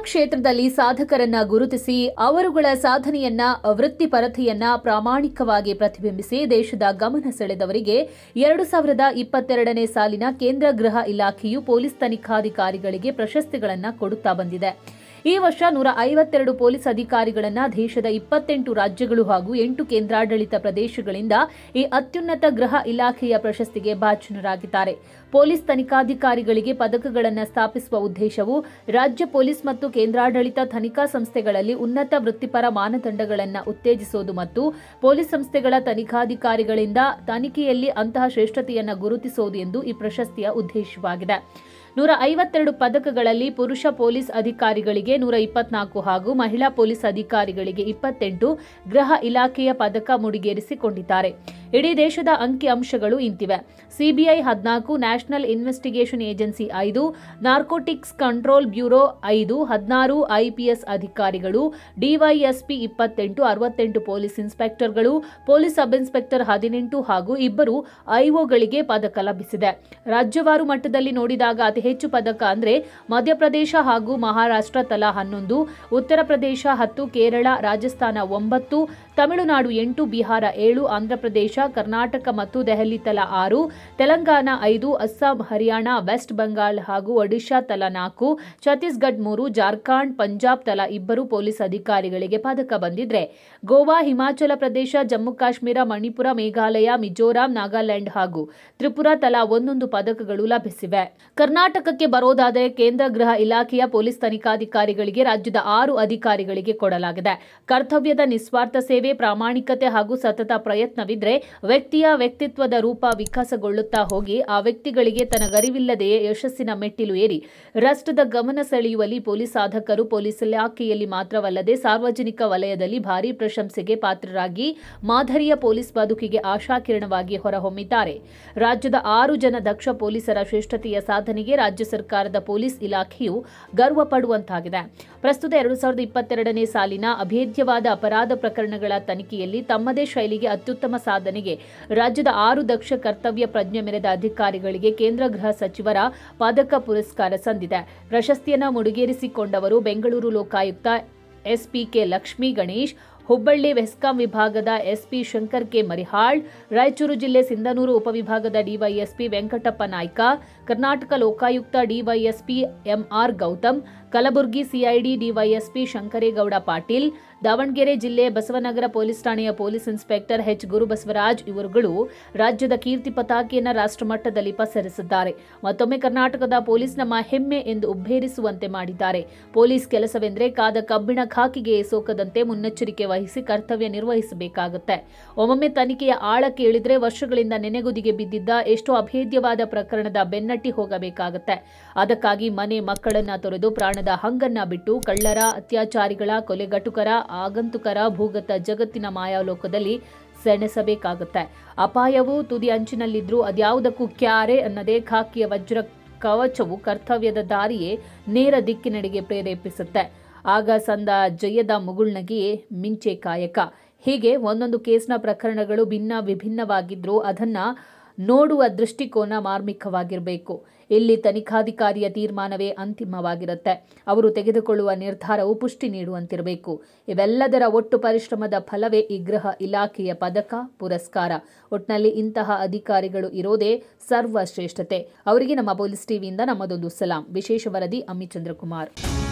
ಕ್ಷೇತ್ರದಲ್ಲಿ ಸಾಧಕರನ್ನ ಗುರುತಿಸಿ ಅವರುಗಳ ಸಾಧನೆಯನ್ನ ವೃತ್ತಿಪರತೆಯನ್ನ ಪ್ರಾಮಾಣಿಕವಾಗಿ ಪ್ರತಿಬಿಂಬಿಸಿ ದೇಶದ ಗಮನ ಸೆಳೆದವರಿಗೆ ಎರಡು ಸಾವಿರದ ಇಪ್ಪತ್ತೆರಡನೇ ಸಾಲಿನ ಕೇಂದ್ರ ಗೃಹ ಇಲಾಖೆಯು ಪೊಲೀಸ್ ತನಿಖಾಧಿಕಾರಿಗಳಿಗೆ ಪ್ರಶಸ್ತಿಗಳನ್ನ ಕೊಡುತ್ತಾ ಬಂದಿದೆ ಈ ವರ್ಷ ನೂರ ಐವತ್ತೆರಡು ಪೊಲೀಸ್ ಅಧಿಕಾರಿಗಳನ್ನ ದೇಶದ ಇಪ್ಪತ್ತೆಂಟು ರಾಜ್ಯಗಳು ಹಾಗೂ ಎಂಟು ಕೇಂದ್ರಾಡಳಿತ ಪ್ರದೇಶಗಳಿಂದ ಈ ಅತ್ಯುನ್ನತ ಗೃಹ ಇಲಾಖೆಯ ಪ್ರಶಸ್ತಿಗೆ ಭಾಜನರಾಗಿದ್ದಾರೆ ಪೊಲೀಸ್ ತನಿಖಾಧಿಕಾರಿಗಳಿಗೆ ಪದಕಗಳನ್ನು ಸ್ಥಾಪಿಸುವ ಉದ್ದೇಶವು ರಾಜ್ಯ ಪೊಲೀಸ್ ಮತ್ತು ಕೇಂದ್ರಾಡಳಿತ ತನಿಖಾ ಸಂಸ್ಥೆಗಳಲ್ಲಿ ಉನ್ನತ ವೃತ್ತಿಪರ ಮಾನದಂಡಗಳನ್ನು ಉತ್ತೇಜಿಸುವುದು ಮತ್ತು ಪೊಲೀಸ್ ಸಂಸ್ಥೆಗಳ ತನಿಖಾಧಿಕಾರಿಗಳಿಂದ ತನಿಖೆಯಲ್ಲಿ ಅಂತಹ ಶ್ರೇಷ್ಠತೆಯನ್ನು ಗುರುತಿಸುವುದು ಎಂದು ಈ ಪ್ರಶಸ್ತಿಯ ಉದ್ದೇಶವಾಗಿದೆ ನೂರ ಐವತ್ತೆರಡು ಪದಕಗಳಲ್ಲಿ ಪುರುಷ ಪೊಲೀಸ್ ಅಧಿಕಾರಿಗಳಿಗೆ ನೂರ ಇಪ್ಪತ್ನಾಲ್ಕು ಹಾಗೂ ಮಹಿಳಾ ಪೊಲೀಸ್ ಅಧಿಕಾರಿಗಳಿಗೆ ಇಪ್ಪತ್ತೆಂಟು ಗೃಹ ಇಲಾಖೆಯ ಪದಕ ಮುಡಿಗೇರಿಸಿಕೊಂಡಿದ್ದಾರೆ ಇಡೀ ದೇಶದ ಅಂಕಿ ಅಂಶಗಳು ಇಂತಿವೆ ಸಿಬಿಐ ಹದಿನಾಲ್ಕು ನ್ಯಾಷನಲ್ ಇನ್ವೆಸ್ಟಿಗೇಷನ್ ಏಜೆನ್ಸಿ ಐದು ನಾರ್ಕೋಟಿಕ್ಸ್ ಕಂಟ್ರೋಲ್ ಬ್ಯೂರೋ ಐದು ಹದಿನಾರು ಐಪಿಎಸ್ ಅಧಿಕಾರಿಗಳು ಡಿವೈಎಸ್ಪಿ ಇಪ್ಪತ್ತೆಂಟು ಅರವತ್ತೆಂಟು ಪೊಲೀಸ್ ಇನ್ಸ್ಪೆಕ್ಟರ್ಗಳು ಪೊಲೀಸ್ ಸಬ್ ಇನ್ಸ್ಪೆಕ್ಟರ್ ಹದಿನೆಂಟು ಹಾಗೂ ಇಬ್ಬರು ಐಒಗಳಿಗೆ ಪದಕ ಲಭಿಸಿದೆ ರಾಜ್ಯವಾರು ಮಟ್ಟದಲ್ಲಿ ನೋಡಿದಾಗ ಅತಿ ಹೆಚ್ಚು ಪದಕ ಅಂದ್ರೆ ಮಧ್ಯಪ್ರದೇಶ ಹಾಗೂ ಮಹಾರಾಷ್ಟ್ರ ತಲಾ ಹನ್ನೊಂದು ಉತ್ತರ ಪ್ರದೇಶ ಹತ್ತು ಕೇರಳ ರಾಜಸ್ಥಾನ ಒಂಬತ್ತು ತಮಿಳುನಾಡು ಎಂಟು ಬಿಹಾರ ಏಳು ಆಂಧ್ರಪ್ರದೇಶ ಕರ್ನಾಟಕ ಮತ್ತು ದೆಹಲಿ ತಲಾ ಆರು ತೆಲಂಗಾಣ ಐದು ಅಸ್ಸಾಂ ಹರಿಯಾಣ ವೆಸ್ಟ್ ಬಂಗಾಲ್ ಹಾಗೂ ಒಡಿಶಾ ತಲಾ ನಾಲ್ಕು ಛತ್ತೀಸ್ಗಢ ಮೂರು ಜಾರ್ಖಂಡ್ ಪಂಜಾಬ್ ತಲಾ ಇಬ್ಬರು ಪೊಲೀಸ್ ಅಧಿಕಾರಿಗಳಿಗೆ ಪದಕ ಬಂದಿದ್ರೆ ಗೋವಾ ಹಿಮಾಚಲ ಪ್ರದೇಶ ಜಮ್ಮು ಕಾಶ್ಮೀರ ಮಣಿಪುರ ಮೇಘಾಲಯ ಮಿಜೋರಾಂ ನಾಗಾಲ್ಯಾಂಡ್ ಹಾಗೂ ತ್ರಿಪುರಾ ತಲಾ ಒಂದೊಂದು ಪದಕಗಳು ಲಭಿಸಿವೆ ಕರ್ನಾಟಕಕ್ಕೆ ಬರೋದಾದರೆ ಕೇಂದ್ರ ಗೃಹ ಇಲಾಖೆಯ ಪೊಲೀಸ್ ತನಿಖಾಧಿಕಾರಿಗಳಿಗೆ ರಾಜ್ಯದ ಆರು ಅಧಿಕಾರಿಗಳಿಗೆ ಕೊಡಲಾಗಿದೆ ಕರ್ತವ್ಯದ ನಿಸ್ವಾರ್ಥ ಸೇವೆ ಪ್ರಾಮಾಣಿಕತೆ ಹಾಗೂ ಸತತ ಪ್ರಯತ್ನವಿದ್ರೆ ವ್ಯಕ್ತಿಯ ವ್ಯಕ್ತಿತ್ವದ ರೂಪ ವಿಕಾಸಗೊಳ್ಳುತ್ತಾ ಹೋಗಿ ಆ ವ್ಯಕ್ತಿಗಳಿಗೆ ತನಗರಿವಿಲ್ಲದೆಯೇ ಯಶಸ್ಸಿನ ಮೆಟ್ಟಿಲು ಏರಿ ರಾಷ್ಟ್ರದ ಗಮನ ಸೆಳೆಯುವಲ್ಲಿ ಪೊಲೀಸ್ ಸಾಧಕರು ಪೊಲೀಸ್ ಇಲಾಖೆಯಲ್ಲಿ ಮಾತ್ರವಲ್ಲದೆ ಸಾರ್ವಜನಿಕ ವಲಯದಲ್ಲಿ ಭಾರೀ ಪ್ರಶಂಸೆಗೆ ಪಾತ್ರರಾಗಿ ಮಾದರಿಯ ಪೊಲೀಸ್ ಬದುಕಿಗೆ ಆಶಾಕಿರಣವಾಗಿ ಹೊರಹೊಮ್ಮಿದ್ದಾರೆ ರಾಜ್ಯದ ಆರು ಜನ ದಕ್ಷ ಪೊಲೀಸರ ಶ್ರೇಷ್ಠತೆಯ ಸಾಧನೆಗೆ ರಾಜ್ಯ ಸರ್ಕಾರದ ಪೊಲೀಸ್ ಇಲಾಖೆಯು ಗರ್ವ ಪಡುವಂತಾಗಿದೆ ಪ್ರಸ್ತುತ ಎರಡು ಸಾವಿರದ ಇಪ್ಪತ್ತೆರಡನೇ ಸಾಲಿನ ಅಭೇದ್ಯವಾದ ಅಪರಾಧ ಪ್ರಕರಣಗಳ ತನಿಖೆಯಲ್ಲಿ ತಮ್ಮದೇ ಶೈಲಿಗೆ ಅತ್ಯುತ್ತಮ ಸಾಧನೆಗೆ ರಾಜ್ಯದ ಆರು ದಕ್ಷ ಕರ್ತವ್ಯ ಪ್ರಜ್ಞೆ ಮೆರೆದ ಅಧಿಕಾರಿಗಳಿಗೆ ಕೇಂದ್ರ ಗೃಹ ಸಚಿವರ ಪದಕ ಪುರಸ್ಕಾರ ಸಂದಿದೆ ಪ್ರಶಸ್ತಿಯನ್ನು ಮುಡಿಗೇರಿಸಿಕೊಂಡವರು ಬೆಂಗಳೂರು ಲೋಕಾಯುಕ್ತ ಎಸ್ಪಿಕೆ ಲಕ್ಷ್ಮೀ ಗಣೇಶ್ ಹುಬ್ಬಳ್ಳಿ ವೆಸ್ಕಾಂ ವಿಭಾಗದ ಎಸ್ಪಿ ಶಂಕರ್ ಕೆ ಮರಿಹಾಳ್ ರಾಯಚೂರು ಜಿಲ್ಲೆ ಸಿಂಧನೂರು ಉಪವಿಭಾಗದ DYSP Venkatappa Naik Karnataka Lokayukta DYSP MR Gautam Kalaburagi CID DYSP Shankaregowda Patil Davangere ಜಿಲ್ಲೆ ಬಸವನಗರ ಪೊಲೀಸ್ ಠಾಣೆಯ ಪೊಲೀಸ್ ಇನ್ಸ್ಪೆಕ್ಟರ್ ಎಚ್ ಗುರುಬಸವರಾಜ್ ಇವರುಗಳು ರಾಜ್ಯದ ಕೀರ್ತಿ ಪತಾಕೆಯನ್ನು ರಾಷ್ಟ್ರಮಟ್ಟದಲ್ಲಿ ಪಸರಿಸಿದ್ದಾರೆ ಮತ್ತೊಮ್ಮೆ ಕರ್ನಾಟಕದ ಪೊಲೀಸ್ ನಮ್ಮ ಹೆಮ್ಮೆ ಎಂದು ಉಬ್ಬೇರಿಸುವಂತೆ ಮಾಡಿದ್ದಾರೆ ಪೊಲೀಸ್ ಕೆಲಸವೆಂದರೆ ಕಾದ ಕಬ್ಬಿಣ ಖಾಕಿಗೆ ಸೋಕದಂತೆ ಮುನ್ನೆಚ್ಚರಿಕೆ ವಹಿಸಿ ಕರ್ತವ್ಯ ನಿರ್ವಹಿಸಬೇಕಾಗುತ್ತೆ ಒಮ್ಮೊಮ್ಮೆ ತನಿಖೆಯ ಆಳಕ್ಕೆ ಇಳಿದ್ರೆ ವರ್ಷಗಳಿಂದ ನೆನೆಗುದಿಗೆ ಬಿದ್ದಿದ್ದ ಎಷ್ಟೋ ಅಭೇದ್ಯವಾದ ಪ್ರಕರಣದ ಬೆನ್ನಟ್ಟಿ ಹೋಗಬೇಕಾಗುತ್ತೆ ಅದಕ್ಕಾಗಿ ಮನೆ ಮಕ್ಕಳನ್ನ ತೊರೆದು ಪ್ರಾಣದ ಹಂಗನ್ನ ಬಿಟ್ಟು ಕಳ್ಳರ ಅತ್ಯಾಚಾರಿಗಳ ಕೊಲೆಗಟುಕರ ಆಗಂತುಕರ ಭೂಗತ ಜಗತ್ತಿನ ಮಾಯಾಲೋಕದಲ್ಲಿ ಸೆಣಸಬೇಕಾಗುತ್ತೆ ಅಪಾಯವು ತುದಿ ಅಂಚಿನಲ್ಲಿದ್ರೂ ಅದ್ಯಾವುದಕ್ಕೂ ಕ್ಯಾರೆ ಅನ್ನದೇ ಖಾಕಿಯ ವಜ್ರ ಕವಚವು ಕರ್ತವ್ಯದ ದಾರಿಯೇ ನೇರ ದಿಕ್ಕಿನೆಡೆಗೆ ಪ್ರೇರೇಪಿಸುತ್ತೆ ಆಗ ಸಂದ ಜಯದ ಮುಗುಳ್ನಗಿಯೇ ಮಿಂಚೆ ಕಾಯಕ ಹೀಗೆ ಒಂದೊಂದು ಕೇಸ್ನ ಪ್ರಕರಣಗಳು ಭಿನ್ನ ವಿಭಿನ್ನವಾಗಿದ್ರೂ ಅದನ್ನ ನೋಡುವ ದೃಷ್ಟಿಕೋನ ಮಾರ್ಮಿಕವಾಗಿರಬೇಕು ಇಲ್ಲಿ ತನಿಖಾಧಿಕಾರಿಯ ತೀರ್ಮಾನವೇ ಅಂತಿಮವಾಗಿರುತ್ತೆ ಅವರು ತೆಗೆದುಕೊಳ್ಳುವ ನಿರ್ಧಾರವು ಪುಷ್ಟಿ ನೀಡುವಂತಿರಬೇಕು ಇವೆಲ್ಲದರ ಒಟ್ಟು ಪರಿಶ್ರಮದ ಫಲವೇ ಈ ಗೃಹ ಇಲಾಖೆಯ ಪದಕ ಪುರಸ್ಕಾರ ಒಟ್ನಲ್ಲಿ ಇಂತಹ ಅಧಿಕಾರಿಗಳು ಇರೋದೇ ಸರ್ವಶ್ರೇಷ್ಠತೆ ಅವರಿಗೆ ನಮ್ಮ ಪೊಲೀಸ್ ಟಿವಿಯಿಂದ ನಮ್ಮದೊಂದು ಸಲಾಂ ವಿಶೇಷ ವರದಿ ಅಮ್ಮಿ ಚಂದ್ರಕುಮಾರ್